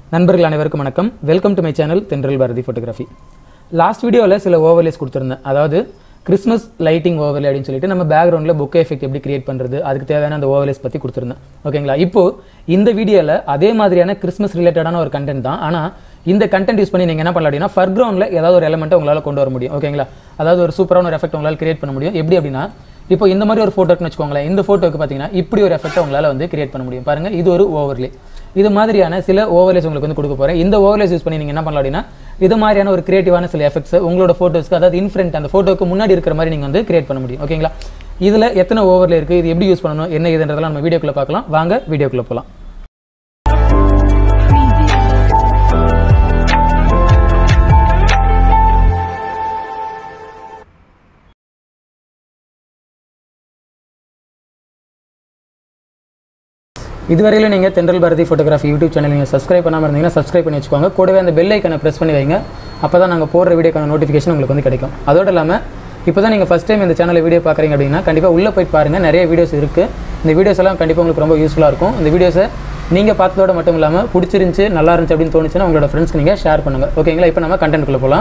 நண்பர்கள் அனைவருக்கும் வணக்கம் வெல்கம் டு மை சேனல் தென்றல் பாரதி ஃபோட்டோகிராஃபி லாஸ்ட் வீடியோவில் சில ஓவர்லேஸ் கொடுத்துருந்தேன் அதாவது கிறிஸ்மஸ் லைட்டிங் ஓவர்லே அப்படின்னு சொல்லிட்டு நம்ம பேக்ரவுண்டில் புக் எஃபெக்ட் எப்படி கிரியேட் பண்ணுறது அதுக்கு தேவையான அந்த ஓவர்லேஸ் பற்றி கொடுத்துருந்தேன் ஓகேங்களா இப்போ இந்த வீடியோவில் அதே மாதிரியான கிறிஸ்மஸ் ரிலேட்டடான ஒரு கண்டென்ட் தான் ஆனால் இந்த கண்டென்ட் யூஸ் பண்ணி நீங்கள் என்ன பண்ணலாம் அப்படின்னா ஃபர்க்ரவுண்டில் ஏதாவது ஒரு எலமெண்ட்டை உங்களால் கொண்டு வர முடியும் ஓகேங்களா அதாவது ஒரு சூப்பரான ஒரு எஃபெக்ட் உங்களால் கிரியேட் பண்ண முடியும் எப்படி அப்படின்னா இப்போ இந்த மாதிரி ஒரு ஃபோட்டோக்குன்னு வச்சுக்கோங்களேன் இந்த ஃபோட்டோக்கு பார்த்தீங்கன்னா இப்படி ஒரு எஃபெக்ட்டை உங்களால் வந்து கிரியேட் பண்ண முடியும் பாருங்கள் இது ஒரு ஓவர்லே இது மாதிரியான சில ஓவர்லேஸ் உங்களுக்கு வந்து கொடுக்க போகிறேன் இந்த ஓவர்லேஸ் யூஸ் பண்ணி நீங்கள் என்ன பண்ணலாம் அப்படின்னா இது மாதிரியான ஒரு கிரியேட்டிவான சில எஃபெக்ட்ஸ் உங்களோட ஃபோட்டோஸ்க்கு அதாவது இன்ஃப்ரண்ட் அந்த ஃபோட்டோக்கு முன்னாடி இருக்கிற மாதிரி நீங்கள் வந்து கிரியேட் பண்ண முடியும் ஓகேங்களா இதில் எத்தனை ஓவர்லே இருக்குது இது எப்படி யூஸ் பண்ணணும் என்ன இதுன்றதெல்லாம் நம்ம வீடியோக்குள்ளே பார்க்கலாம் வாங்க வீடியோக்குள்ளே போகலாம் இதுவரையிலும் நீங்கள் Thendral Bharathi photography YouTube channel நீங்கள் சப்ஸ்கிரைப் பண்ணாமல் இருந்தீங்கன்னா சப்ஸ்கிரைப் பண்ணி வச்சுக்கோங்க கூடவே அந்த பெல் ஐக்கனை ப்ரெஸ் பண்ணி வைங்க அப்போ தான் நாங்கள் போடுற வீடியோக்கான நோட்டிஃபிகேஷன் உங்களுக்கு வந்து கிடைக்கும் அதோடு இல்லாமல் இப்போ தான் நீங்கள் ஃபஸ்ட் டைம் இந்த சேனலில் வீடியோ பார்க்குறீங்க அப்படின்னா கண்டிப்பாக உள்ளே போய் பாருங்கள் நிறைய வீடியோஸ் இருக்குது இந்த வீடியோஸ் எல்லாம் கண்டிப்பாக உங்களுக்கு ரொம்ப யூஸ்ஃபுல்லாக இருக்கும் இந்த வீடியோஸை நீங்கள் பார்த்ததோட மட்டும் இல்லாமல் பிடிச்சிருந்துச்சி நல்லா இருந்துச்சு அப்படின்னு தோணுச்சுன்னா உங்களோட ஃப்ரெண்ட்ஸ்க்கு நீங்கள் ஷேர் பண்ணுங்கள் ஓகேங்களா இப்போ நம்ம கண்டென்ட்குள்ளே போகலாம்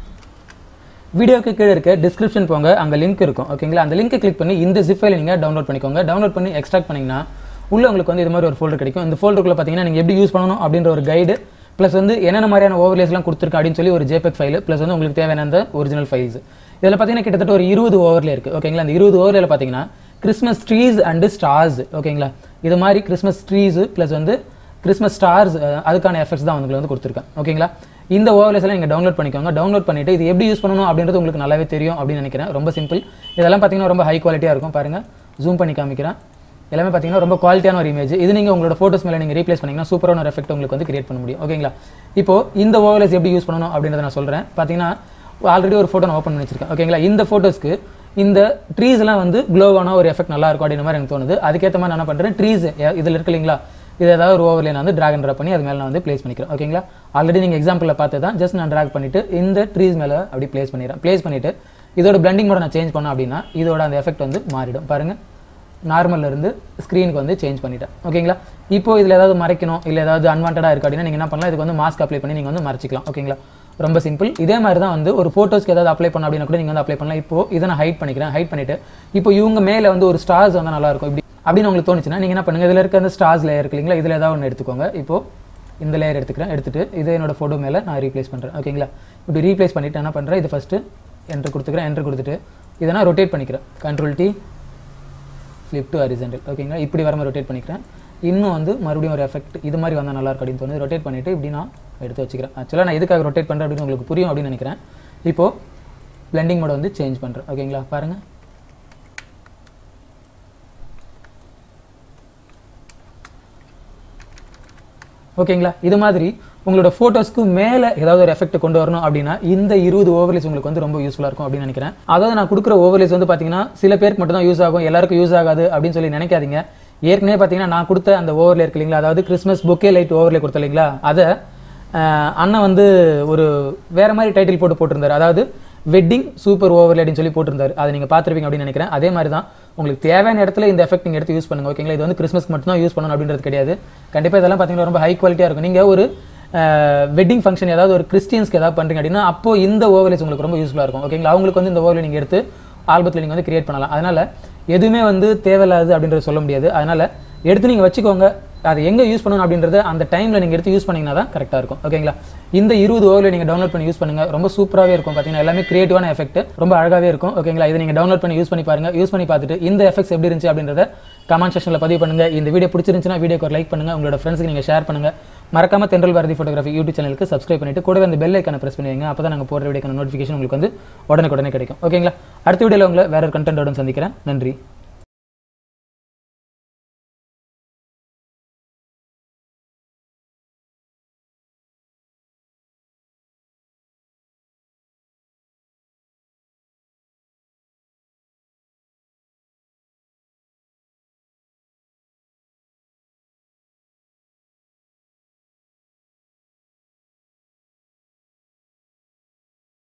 வீடியோக்கு கீழே இருக்க டிஸ்கிரிப்ஷன் போங்க அங்கே லிங்க் இருக்கும் ஓகேங்களா அந்த லிங்க்கை கிளிக் பண்ணி இந்த ஜிப் ஃபைலை நீங்கள் டவுன்லோட் பண்ணிக்கோங்க டவுன்லோட் பண்ணி எக்ஸ்ட்ராக்ட் பண்ணிங்கன்னா உள்ள உங்களுக்கு வந்து இது மாதிரி ஒரு ஃபோல்டர் கிடைக்கும் இந்த ஃபோல்டருக்குள்ள பார்த்தீங்கன்னா நீங்கள் எப்படி யூஸ் பண்ணணும் அப்படின்ற ஒரு கைடு ப்ளஸ் வந்து என்னென்ன மாதிரியான ஓவர்லேஸ்லாம் கொடுத்துருக்கு அப்படின்னு சொல்லி ஒரு ஜேபெக் ஃபைல் ப்ளஸ் வந்து உங்களுக்கு தேவையான அந்த ஒரிஜினல் ஃபைல்ஸ் இதில் பார்த்தீங்கன்னா கிட்டத்தட்ட ஒரு இருபது ஓவர்லே இருக்குது ஓகேங்களா அந்த இருபது ஓவரில் பார்த்தீங்கன்னா கிறிஸ்மஸ் ட்ரீஸ் அண்டு ஸ்டார்ஸ் ஓகேங்களா இது மாதிரி கிறிஸ்மஸ் ட்ரீஸ் ப்ளஸ் வந்து கிறிஸ்மஸ் ஸ்டார்ஸ் அதுக்கான எஃபெக்ட்ஸ் தான் உங்களுக்கு வந்து கொடுத்துருக்கேன் ஓகேங்களா இந்த ஓவர்லேஸ் எல்லாம் நீங்கள் டவுன்லோட் பண்ணிக்கோங்க டவுன்லோட் பண்ணிட்டு இது எப்படி யூஸ் பண்ணணும் அப்படின்றது உங்களுக்கு நல்லாவே தெரியும் அப்படின்னு நினைக்கிறேன் ரொம்ப சிம்பிள் இதெல்லாம் பார்த்தீங்கன்னா ரொம்ப ஹை குவாலிட்டியாக இருக்கும் பாருங்கள் ஜூம் பண்ணி காமிக்கிறேன் எல்லாமே பார்த்தீங்கன்னா ரொம்ப குவாலிட்டியான ஒரு இமேஜ் இது நீங்கள் உங்களோட ஃபோட்டோஸ் மேலே நீங்கள் ரீப்ளேஸ் பண்ணிங்கன்னா சூப்பரான ஒரு எஃபெக்ட் உங்களுக்கு வந்து கிரியேட் பண்ண முடியும் ஓகேங்களா இப்போ இந்த ஓவர்லேஸ் எப்படி யூஸ் பண்ணணும் அப்படின்றத நான் சொல்கிறேன் பார்த்தீங்கன்னா ஆல்ரெடி ஒரு ஃபோட்டோ நான் ஓப்பன் பண்ணி வச்சிருக்கேன் ஓகேங்களா இந்த ஃபோட்டோஸ்க்கு இந்த ட்ரீஸ்லாம் வந்து க்ளோவான ஒரு எஃபெக்ட் நல்லா இருக்கும் அப்படின்ற மாதிரி எனக்கு தோணுது அதுக்கேற்ற மாதிரி நான் என்ன பண்ணுறேன் ட்ரீஸ் இதில் இருக்கு இல்லைங்களா இது ஏதாவது ஒரு ஓவர்லே நான் வந்து ட்ராக் அண்ட் ட்ராப் பண்ணி அது மேலே நான் வந்து ப்ளேஸ் பண்ணிக்கிறேன் ஓகேங்களா ஆல்ரெடி நீங்கள் எக்ஸாம்பிளில் பார்த்து தான் ஜஸ்ட் நான் ட்ராக் பண்ணிவிட்டு இந்த ட்ரீஸ் மேலே அப்படி ப்ளேஸ் பண்ணிடுறேன் ப்ளேஸ் பண்ணிவிட்டு இதோட பிளண்டிங் மோட நான் சேஞ்ச் பண்ணேன் அப்படின்னா இதோட அந்த எஃபெக்ட் வந்து மாறிடும் பாருங்கள் நார்மல்ல இருந்து ஸ்க்ரீனுக்கு வந்து சேஞ்ச் பண்ணிட்டேன் ஓகேங்களா இப்போ இதில் ஏதாவது மறைக்கணும் இல்லை ஏதாவது அன்வான்டாக இருக்குது அப்படின்னா நீங்கள் என்ன பண்ணலாம் இதுக்கு வந்து மாஸ்க் அப்ளை பண்ணி நீங்கள் வந்து மறைச்சிக்கலாம் ஓகேங்களா ரொம்ப சிம்பிள் இதே மாதிரி தான் வந்து ஒரு ஃபோட்டோஸ்க்கு ஏதாவது அப்ளை பண்ண அப்படின்னா கூட நீங்கள் வந்து அப்ளை பண்ணலாம் இப்போ இதை நான் ஹைட் பண்ணிக்கிறேன் ஹைட் பண்ணிவிட்டு இப்போ இவங்க மேலே வந்து ஒரு ஸ்டார்ஸ் வந்து நல்லா இருக்கும் இப்படி அப்படின்னு உங்களுக்கு தோணுச்சுன்னா நீங்கள் என்ன பண்ணுங்கள் இதில் இருக்க அந்த ஸ்டார்ஸ் லேயர் இருக்கு இல்லைங்களா இதில் ஏதாவது ஒன்று எடுத்துக்கோங்க இப்போ இந்த லேயர் எடுத்துக்கிறேன் எடுத்துட்டு இதை என்னோட ஃபோட்டோ மேலே நான் ரீப்ளேஸ் பண்ணுறேன் ஓகேங்களா இப்படி ரீப்ளேஸ் பண்ணிவிட்டு என்ன பண்ணுறேன் இது ஃபஸ்ட்டு என்ட்ரு கொடுத்துக்கிறேன் என்ட்ரு கொடுத்துட்டு இதை நான் ரொட்டேட் பண்ணிக்கிறேன் control T flip to horizontal ஓகேங்களா இப்படி வர மாதிரி ரொட்டேட் பண்ணிக்கிறேன் இன்னும் வந்து மறுபடியும் ஒரு எஃபெக்ட் இது மாதிரி வந்தால் நல்லா இருக்கும் அப்படின்னு தோணுது ரொட்டேட் பண்ணிவிட்டு இப்படி நான் எடுத்து வச்சுக்கிறேன் ஆக்சுவலாக நான் எதுக்காக ரொட்டேட் பண்ணுறேன் அப்படின்னு உங்களுக்கு புரியும் அப்படின்னு நினைக்கிறேன் இப்போது பிளெண்டிங் மோட வந்து சேஞ்ச் பண்ணுறேன் ஓகேங்களா பாருங்கள் ஓகேங்களா இது மாதிரி உங்களோட ஃபோட்டோஸ்க்கு மேலே ஏதாவது ஒரு எஃபெக்ட் கொண்டு வரணும் அப்படின்னா இந்த இருபது ஓவர்லேஸ் உங்களுக்கு வந்து ரொம்ப யூஸ்ஃபுல்லாக இருக்கும் அப்படின்னு நினைக்கிறேன் அதாவது நான் கொடுக்குற ஓவர்லேஸ் வந்து பார்த்தீங்கன்னா சில பேருக்கு மட்டும் தான் யூஸ் ஆகும் எல்லாருக்கும் யூஸ் ஆகாது அப்படின்னு சொல்லி நினைக்காதீங்க ஏற்கனவே பார்த்தீங்கன்னா நான் கொடுத்த அந்த ஓவர்லே இருக்கு இல்லைங்களா அதாவது கிறிஸ்மஸ் பொக்கே லைட் ஓவர்லே கொடுத்த இல்லைங்களா அதை அண்ணன் வந்து ஒரு வேற மாதிரி டைட்டில் போட்டு போட்டிருந்தாரு அதாவது வெட்டிங் சூப்பர் ஓவர்லே அப்படின்னு சொல்லி போட்டிருந்தாரு அதை நீங்கள் பார்த்துருப்பீங்க அப்படின்னு நினைக்கிறேன் அதே மாதிரி தான் உங்களுக்கு தேவையான இடத்துல இந்த எஃபெக்ட் நீங்கள் எடுத்து யூஸ் பண்ணுங்க ஓகேங்களா இது வந்து கிறிஸ்மஸ் மட்டும் தான் யூஸ் பண்ணணும் அப்படின்றது கிடையாது கண்டிப்பாக இதெல்லாம் பார்த்தீங்கன்னா ரொம்ப ஹை குவாலிட்டியாக இருக்கும் நீங்கள் ஒரு வெட்டிங் ஃபங்க்ஷன் ஏதாவது ஒரு கிறிஸ்டியன்ஸ்க்கு ஏதாவது பண்ணுறீங்க அப்படின்னா அப்போ இந்த ஓவர்லேஸ் உங்களுக்கு ரொம்ப யூஸ்ஃபுல்லாக இருக்கும் ஓகேங்களா அவங்களுக்கு வந்து இந்த ஓவர்லே நீங்கள் எடுத்து ஆல்பத்தில் நீங்கள் வந்து கிரியேட் பண்ணலாம் அதனால் எதுவுமே வந்து தேவையில்லாது அப்படின்றத சொல்ல முடியாது அதனால் எடுத்து நீங்கள் வச்சுக்கோங்க அதை எங்கே யூஸ் பண்ணணும் அப்படின்றத அந்த டைமில் நீங்கள் எடுத்து யூஸ் பண்ணிங்கன்னா தான் கரெக்டாக இருக்கும் ஓகேங்களா இந்த இருபது ஓவரில் நீங்கள் டவுன்லோட் பண்ணி யூஸ் பண்ணுங்கள் ரொம்ப சூப்பராகவே இருக்கும் பார்த்தீங்கன்னா எல்லாமே கிரியேட்டிவான எஃபெக்ட் ரொம்ப அழகாகவே இருக்கும் ஓகேங்களா இதை நீங்கள் டவுன்லோட் பண்ணி யூஸ் பண்ணி பாருங்கள் யூஸ் பண்ணி பார்த்துட்டு இந்த எஃபெக்ட்ஸ் எப்படி இருந்துச்சு அப்படின்றத கமெண்ட் செக்ஷனில் பதிவு பண்ணுங்கள் இந்த வீடியோ பிடிச்சிருந்துச்சுன்னா வீடியோக்கு ஒரு லைக் பண்ணுங்கள் உங்களோட ஃப்ரெண்ட்ஸ்க்கு நீங்கள் ஷேர் பண்ணுங்கள் மறக்காம தென்றல் பாரதி ஃபோட்டோகிராஃபி யூடியூப் சேனலுக்கு சப்ஸ்கிரைப் பண்ணிட்டு கூடவே அந்த பெல் ஐக்கான பிரஸ் பண்ணுவீங்க அப்போ தான் நாங்கள் போடுற வீடியோக்கான நோட்டிஃபிகேஷன் உங்களுக்கு வந்து உடனே உடனே கிடைக்கும் ஓகேங்களா அடுத்த வீடியோவில் உங்களை வேற ஒரு கண்டென்ட்டோட சந்திக்கிறேன் நன்றி